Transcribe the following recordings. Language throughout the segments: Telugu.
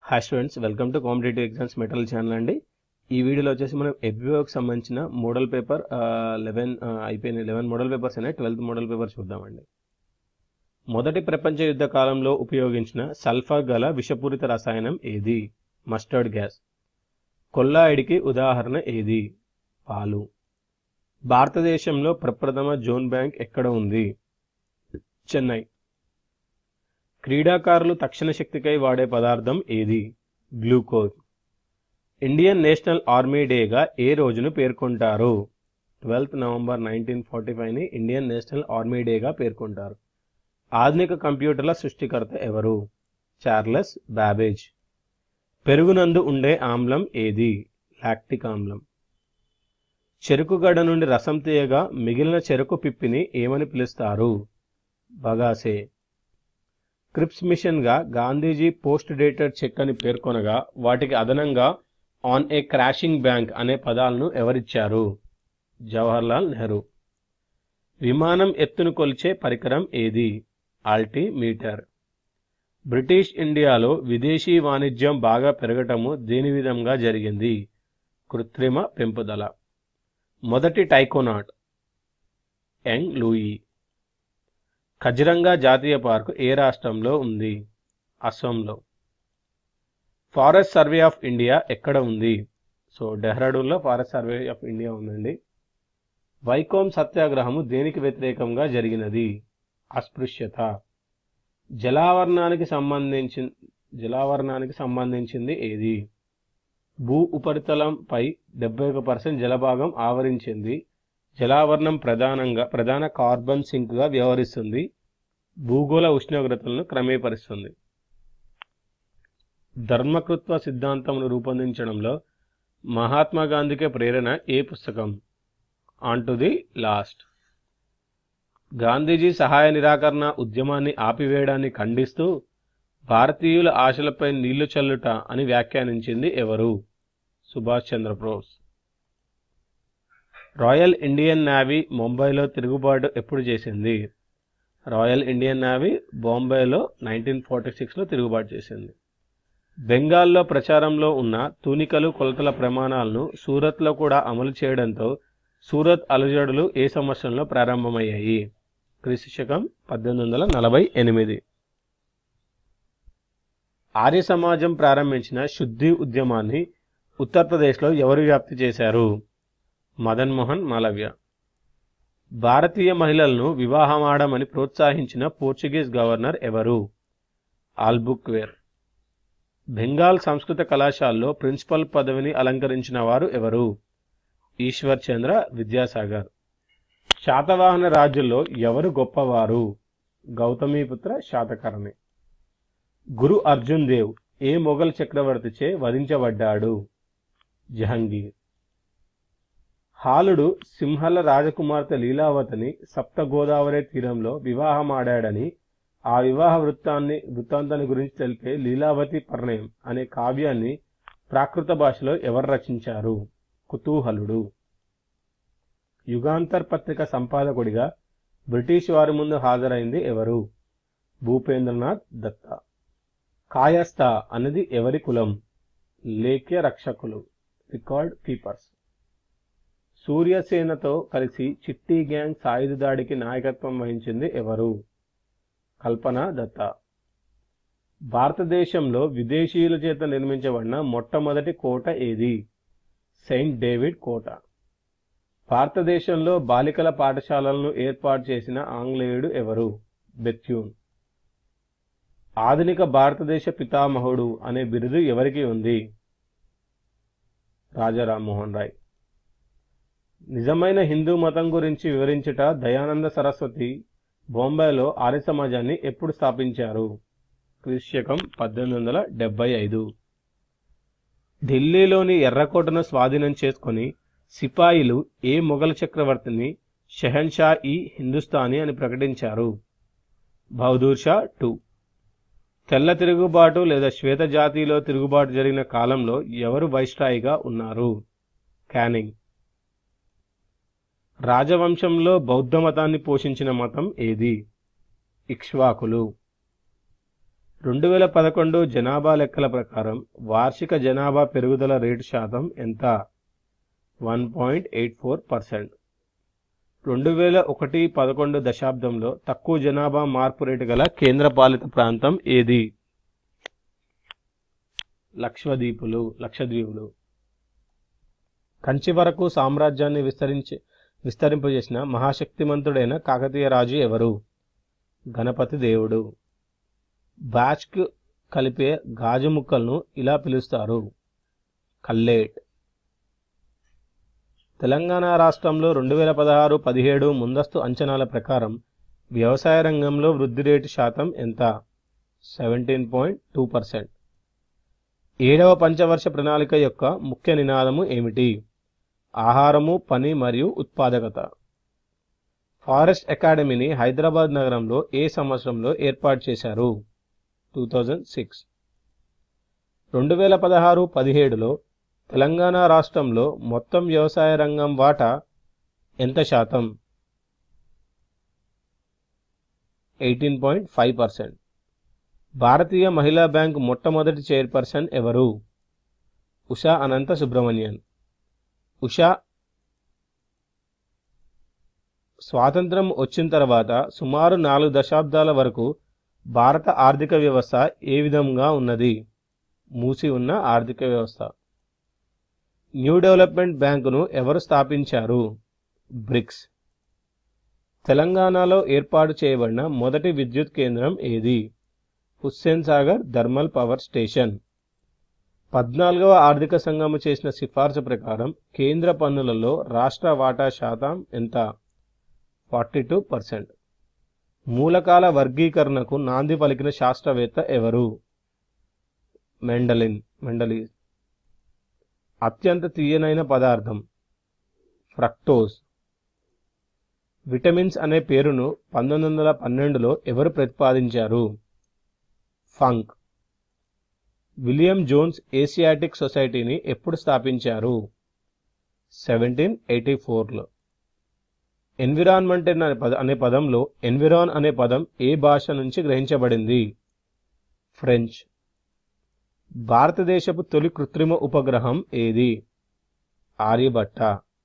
hi students welcome to competitive exams metal channel అండి ఈ వీడియోలో వచ్చేసి మనం ఎఫ్బిఓకి సంబంధించిన మోడల్ పేపర్ లెవెన్ అయిపోయిన లెవెన్ మోడల్ పేపర్స్ ఉన్నాయి ట్వెల్త్ మోడల్ పేపర్ చూద్దామండి మొదటి ప్రపంచ యుద్ధ కాలంలో ఉపయోగించిన సల్ఫర్ గల విషపూరిత రసాయనం ఏది మస్టర్డ్ గ్యాస్ కొల్లాయిడికి ఉదాహరణ ఏది పాలు భారతదేశంలో ప్రప్రథమ జోన్ బ్యాంక్ ఎక్కడ ఉంది చెన్నై క్రీడాకారులు తక్షణ శక్తికై వాడే పదార్థం ఏది గ్లూకోజ్ ఇండియన్ నేషనల్ ఆర్మీ డేగా ఏ రోజును పేర్కొంటారు ట్వెల్త్ నవంబర్ నైన్టీన్ ఫార్టీ ఫైవ్ని ఇండియన్ నేషనల్ ఆర్మీ డేగా పేర్కొంటారు ఆధునిక కంప్యూటర్ల సృష్టికర్త ఎవరు చార్లెస్ బ్యాబేజ్ పెరుగునందు ఉండే ఆమ్లం ఏది లాక్టిక్ ఆమ్లం చెరుకు గడ్డ నుండి రసం తీయగా మిగిలిన చెరుకు పిప్పిని ఏమని పిలుస్తారు బగాసే క్రిప్స్ మిషన్గా గాంధీజీ పోస్ట్ డేటెడ్ చెక్ అని పేర్కొనగా వాటికి అదనంగా ఆన్ ఏ క్రాషింగ్ బ్యాంక్ అనే పదాలను ఎవరిచ్చారు జవహర్లాల్ నెహ్రూ విమానం ఎత్తును కొలిచే పరికరం ఏది ఆల్టీమీటర్ బ్రిటిష్ ఇండియాలో విదేశీ వాణిజ్యం బాగా పెరగటము దేని విధంగా జరిగింది కృత్రిమ పెంపుదల మొదటి టైకోనాట్ యంగ్ లూయి ఖజిరంగా జాతీయ పార్కు ఏ రాష్ట్రంలో ఉంది అస్సాంలో ఫారెస్ట్ సర్వే ఆఫ్ ఇండియా ఎక్కడ ఉంది సో డెహ్రాడూన్లో ఫారెస్ట్ సర్వే ఆఫ్ ఇండియా ఉందండి వైకోమ్ సత్యాగ్రహము దేనికి వ్యతిరేకంగా జరిగినది అస్పృశ్యత జలావరణానికి సంబంధించి జలావరణానికి సంబంధించింది ఏది భూ ఉపరితలంపై డెబ్బై ఒక పర్సెంట్ జలభాగం ఆవరించింది జలావరణం ప్రధానంగా ప్రధాన కార్బన్ సింక్గా వ్యవహరిస్తుంది భూగోళ ఉష్ణోగ్రతలను క్రమేపరుస్తుంది ధర్మకృత్వ సిద్ధాంతమును రూపొందించడంలో మహాత్మా గాంధీకి ప్రేరణ ఏ పుస్తకం unto the last Gandhiji సహాయ నిరాకరణ ఉద్యమాన్ని ఆపివేయడాన్ని ఖండిస్తూ భారతీయుల ఆశలపై నీళ్లు చల్లుట అని వ్యాఖ్యానించింది ఎవరు Subhash Chandrabose Royal Indian Navy ముంబైలో తిరుగుబాటు ఎప్పుడు చేసింది రాయల్ ఇండియన్ నేవీ బాంబేలో నైన్టీన్ ఫార్టీ సిక్స్లో తిరుగుబాటు చేసింది బెంగాల్లో ప్రచారంలో ఉన్న తూనికలు కొలతల ప్రమాణాలను సూరత్లో కూడా అమలు చేయడంతో సూరత్ అలజడులు ఏ సంవత్సరంలో ప్రారంభమయ్యాయి క్రీస్తు శకం పద్దెనిమిది వందల నలభై ఎనిమిది ఆర్య సమాజం ప్రారంభించిన శుద్ధి ఉద్యమాన్ని ఉత్తరప్రదేశ్లో ఎవరు వ్యాప్తి చేశారు మదన్ మోహన్ మాలవ్య భారతీయ మహిళలను వివాహమాడమని ప్రోత్సహించిన పోర్చుగీస్ గవర్నర్ ఎవరు ఆల్బుక్వేర్ బెంగాల్ సంస్కృత కళాశాలలో ప్రిన్సిపల్ పదవిని అలంకరించిన వారు ఎవరు ఈశ్వర్ చంద్ర విద్యాసాగర్ శాతవాహన రాజుల్లో ఎవరు గొప్పవారు గౌతమీపుత్ర శాతకర్ణి గురు అర్జున్ దేవ్ ఏ మొఘల్ చక్రవర్తిచే వధించబడ్డాడు జహంగీర్ హాలుడు సింహల రాజకుమార్తె లీలావతిని సప్త గోదావరి తీరంలో వివాహమాడాడని ఆ వివాహ వృత్తాన్ని వృత్తాంతాన్ని గురించి తెలిపే లీలావతి పరిణయం అనే కావ్యాన్ని ప్రాకృత భాషలో ఎవరు రచించారు కుతూహలుడు యుగాంతర్ పత్రిక సంపాదకుడిగా బ్రిటిష్ వారి ముందు హాజరైంది ఎవరు భూపేంద్రనాథ్ దత్త కాయస్థ అనేది ఎవరి కులం లేఖ్య రక్షకులు రికార్డ్ కీపర్స్ సూర్యసేనతో కలిసి చిట్టి గ్యాంగ్ సాయుధ దాడికి నాయకత్వం వహించింది ఎవరు కల్పన దత్త భారతదేశంలో విదేశీయుల చేత నిర్మించబడిన మొట్టమొదటి కోట ఏది సెయింట్ డేవిడ్ కోట భారతదేశంలో బాలికల పాఠశాలలను ఏర్పాటు చేసిన ఆంగ్లేయుడు ఎవరు బెత్యూన్ ఆధునిక భారతదేశ పితామహుడు అనే బిరుదు ఎవరికి ఉంది రాజా రామ్మోహన్ రాయ్ నిజమైన హిందూ మతం గురించి వివరించుట దయానంద సరస్వతి బొంబాయిలో ఆర్య సమాజాన్ని ఎప్పుడు స్థాపించారు క్రిశకం పద్దెనిమిది వందల డెబ్బై ఐదు ఢిల్లీలోని ఎర్రకోటను స్వాధీనం చేసుకుని సిపాయిలు ఏ మొఘల్ చక్రవర్తిని షెహన్షా ఈ హిందుస్థానీ అని ప్రకటించారు బహదూర్ షా టూ తెల్ల తిరుగుబాటు లేదా శ్వేత జాతిలో తిరుగుబాటు జరిగిన కాలంలో ఎవరు వైస్రాయిగా ఉన్నారు క్యానింగ్ రాజవంశంలో బౌద్ధ మతాన్ని పోషించిన మతం ఏది ఇక్ష్వాకులు రెండు వేల పదకొండు జనాభా లెక్కల ప్రకారం వార్షిక జనాభా పెరుగుదల రేటు శాతం ఎంత one point eight four percent రెండు వేల ఒకటి పదకొండు దశాబ్దంలో తక్కువ జనాభా మార్పు రేటు గల కేంద్రపాలిత ప్రాంతం ఏది లక్షద్వీపులు లక్షద్వీపులు కంచి వరకు సామ్రాజ్యాన్ని విస్తరించి విస్తరింపజేసిన మహాశక్తిమంతుడైన కాకతీయ రాజు ఎవరు గణపతి దేవుడు బ్యాచ్కు కలిపే గాజు ముక్కలను ఇలా పిలుస్తారు కల్లేట్ తెలంగాణ రాష్ట్రంలో రెండు వేల పదహారు పదిహేడు ముందస్తు అంచనాల ప్రకారం వ్యవసాయ రంగంలో వృద్ధి రేటు శాతం ఎంత సెవెంటీన్ పాయింట్ టూ పర్సెంట్ ఏడవ పంచవర్ష ప్రణాళిక యొక్క ముఖ్య నినాదము ఏమిటి ఆహారము పని మరియు ఉత్పాదకత ఫారెస్ట్ అకాడమీని హైదరాబాద్ నగరంలో ఏ సంవత్సరంలో ఏర్పాటు చేశారు టూ థౌజండ్ సిక్స్ రెండు వేల పదహారు పదిహేడులో తెలంగాణ రాష్ట్రంలో మొత్తం వ్యవసాయ రంగం వాటా ఎంత శాతం ఎయిటీన్ పాయింట్ ఫైవ్ పర్సెంట్ భారతీయ మహిళా బ్యాంక్ మొట్టమొదటి చైర్పర్సన్ ఎవరు ఉషా అనంత సుబ్రహ్మణ్యన్ ఉషా స్వాతంత్రం వచ్చిన తర్వాత సుమారు నాలుగు దశాబ్దాల వరకు భారత ఆర్థిక వ్యవస్థ ఏ విధంగా ఉన్నది మూసి ఉన్న ఆర్థిక వ్యవస్థ న్యూ డెవలప్మెంట్ బ్యాంకును ఎవరు స్థాపించారు బ్రిక్స్ తెలంగాణలో ఏర్పాటు చేయబడిన మొదటి విద్యుత్ కేంద్రం ఏది Hussain Sagar thermal power station పద్నాలుగవ ఆర్థిక సంఘము చేసిన సిఫార్సు ప్రకారం కేంద్ర పన్నులలో రాష్ట్ర వాటా శాతం ఎంత ఫార్టీ టూ పర్సెంట్ మూలకాల వర్గీకరణకు నాంది పలికిన శాస్త్రవేత్త ఎవరు మెండలిన్ మెండలి అత్యంత తీయనైన పదార్థం ఫ్రక్టోజ్ విటమిన్స్ అనే పేరును పంతొమ్మిది వందల పన్నెండులో ఎవరు ప్రతిపాదించారు ఫంక్ విలియం జోన్స్ ఏసియాటిక్ సొసైటీని ఎప్పుడు స్థాపించారు సెవెంటీన్ ఎయిటీ ఫోర్లో ఎన్విరాన్మెంట్ అనే పద అనే పదంలో ఎన్విరాన్ అనే పదం ఏ భాష నుంచి గ్రహించబడింది ఫ్రెంచ్ భారతదేశపు తొలి కృత్రిమ ఉపగ్రహం ఏది ఆర్యభట్ట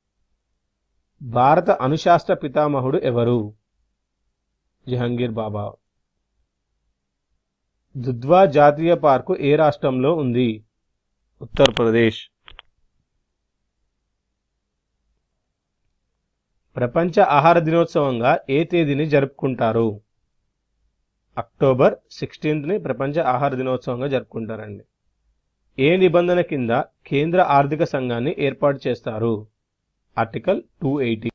భారత అణుశాస్త్ర పితామహుడు ఎవరు జహంగీర్ బాబా దుధ్వా జాతీయ పార్కు ఏ రాష్ట్రంలో ఉంది ఉత్తరప్రదేశ్ ప్రపంచ ఆహార దినోత్సవంగా ఏ తేదీని జరుపుకుంటారు అక్టోబర్ సిక్స్టీన్త్ని ప్రపంచ ఆహార దినోత్సవంగా జరుపుకుంటారండి ఏ నిబంధన కింద కేంద్ర ఆర్థిక సంఘాన్ని ఏర్పాటు చేస్తారు article two eighty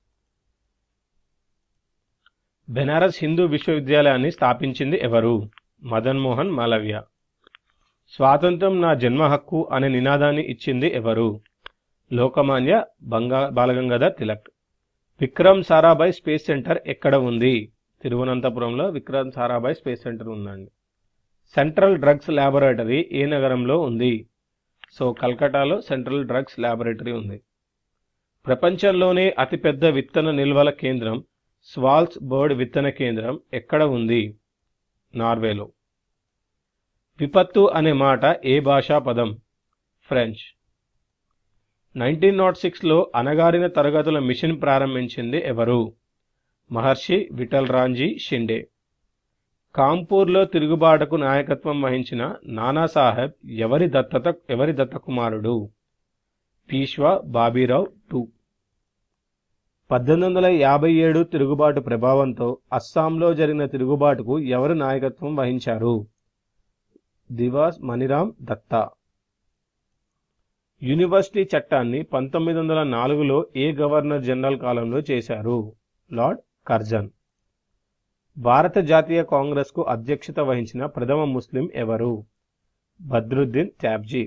Banaras Hindu విశ్వవిద్యాలయాన్ని స్థాపించింది ఎవరు మదన్ మోహన్ మాలవ్య స్వాతంత్రం నా జన్మ హక్కు అనే నినాదాన్ని ఇచ్చింది ఎవరు లోకమాన్య బంగా బాలగంగాధర్ తిలక్ విక్రమ్ సారాభాయ్ స్పేస్ సెంటర్ ఎక్కడ ఉంది తిరువనంతపురంలో విక్రమ్ సారాభాయ్ స్పేస్ సెంటర్ ఉందండి సెంట్రల్ డ్రగ్స్ ల్యాబొరేటరీ ఏ నగరంలో ఉంది సో కల్కటాలో సెంట్రల్ డ్రగ్స్ ల్యాబొరేటరీ ఉంది ప్రపంచంలోనే అతిపెద్ద విత్తన నిల్వల కేంద్రం స్వాల్స్ బర్డ్ విత్తన కేంద్రం ఎక్కడ ఉంది నార్వేలో విపత్తు అనే మాట ఏ భాషా పదం ఫ్రెంచ్ నైన్టీన్ నాట్ సిక్స్లో అణగారిన తరగతుల మిషన్ ప్రారంభించింది ఎవరు మహర్షి విఠల్ రాంజీ షిండే కాంపూర్లో తిరుగుబాటుకు నాయకత్వం వహించిన నానాసాహెబ్ ఎవరి దత్తత ఎవరి దత్తకుమారుడు పీష్వా బాబీరావు టూ పద్దెనిమిది వందల యాభై ఏడు తిరుగుబాటు ప్రభావంతో అస్సాంలో జరిగిన తిరుగుబాటుకు ఎవరు నాయకత్వం వహించారు దివాస్ మణిరామ్ దత్తా యూనివర్సిటీ చట్టాన్ని పంతొమ్మిది వందల నాలుగులో ఏ గవర్నర్ జనరల్ కాలంలో చేశారు లార్డ్ కర్జన్ భారత జాతీయ కాంగ్రెస్కు అధ్యక్షత వహించిన ప్రథమ ముస్లిం ఎవరు బద్రుద్దీన్ ట్యాబ్జీ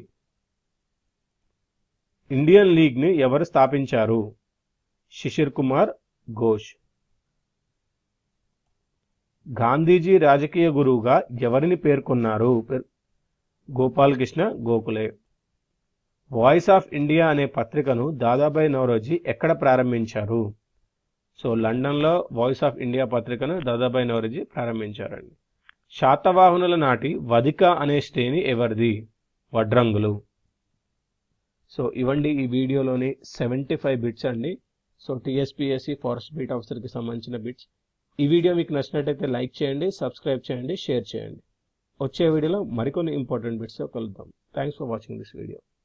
ఇండియన్ లీగ్ని ఎవరు స్థాపించారు శిశిర్ కుమార్ ఘోష్ గాంధీజీ రాజకీయ గురువుగా ఎవరిని పేర్కొన్నారు Gopal Krishna Gokhale voice of India అనే పత్రికను దాదాబాయి నవరోజీ ఎక్కడ ప్రారంభించారు సో లండన్లో వాయిస్ ఆఫ్ ఇండియా పత్రికను దాదాబాయి నవరోజీ ప్రారంభించారండి శాతవాహనుల నాటి వదిక అనే శ్రేణి ఎవరిది వడ్రంగులు సో ఇవ్వండి ఈ వీడియోలోని సెవెంటీ ఫైవ్ బిట్స్ అండి సో టీఎస్పీఎస్సి ఫారెస్ట్ బీట్ ఆఫీసర్కి సంబంధించిన బిట్స్ ఈ వీడియో మీకు నచ్చినట్టయితే లైక్ చేయండి సబ్స్క్రైబ్ చేయండి షేర్ చేయండి వచ్చే వీడియోలో మరికొన్ని ఇంపార్టెంట్ బిట్స్తో కలుద్దాం thanks for watching this video